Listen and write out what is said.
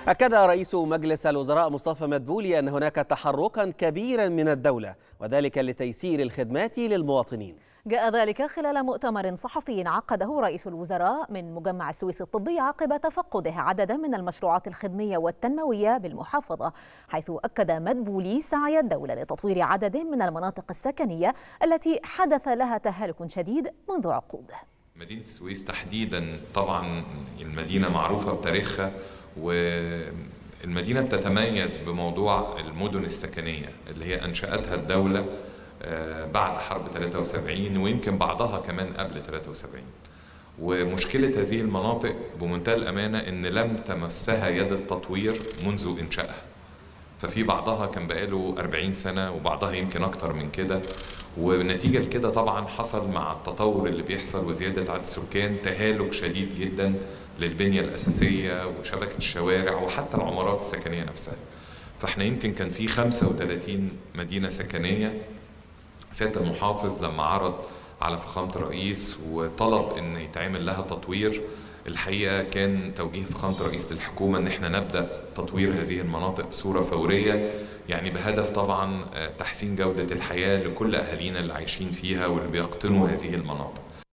أكد رئيس مجلس الوزراء مصطفى مدبولي أن هناك تحركا كبيرا من الدولة وذلك لتيسير الخدمات للمواطنين جاء ذلك خلال مؤتمر صحفي عقده رئيس الوزراء من مجمع السويس الطبي عقب تفقده عددا من المشروعات الخدمية والتنموية بالمحافظة حيث أكد مدبولي سعي الدولة لتطوير عدد من المناطق السكنية التي حدث لها تهالك شديد منذ عقود مدينة السويس تحديدا طبعا المدينة معروفة بتاريخها والمدينة بتتميز بموضوع المدن السكنية اللي هي أنشأتها الدولة بعد حرب 73 ويمكن بعضها كمان قبل 73 ومشكلة هذه المناطق بمنتهى الأمانة إن لم تمسها يد التطوير منذ إنشائها ففي بعضها كان بقاله 40 سنة وبعضها يمكن أكتر من كده ونتيجة لكده طبعا حصل مع التطور اللي بيحصل وزيادة عدد السكان تهالك شديد جدا للبنية الأساسية وشبكة الشوارع وحتى العمارات السكنية نفسها فاحنا يمكن كان في 35 مدينة سكنية سيادة المحافظ لما عرض على فخامة الرئيس وطلب ان يتعمل لها تطوير الحقيقة كان توجيه فخامة رئيس الحكومة ان احنا نبدأ تطوير هذه المناطق بصورة فورية يعني بهدف طبعا تحسين جودة الحياة لكل أهالينا اللي عايشين فيها واللي بيقطنوا هذه المناطق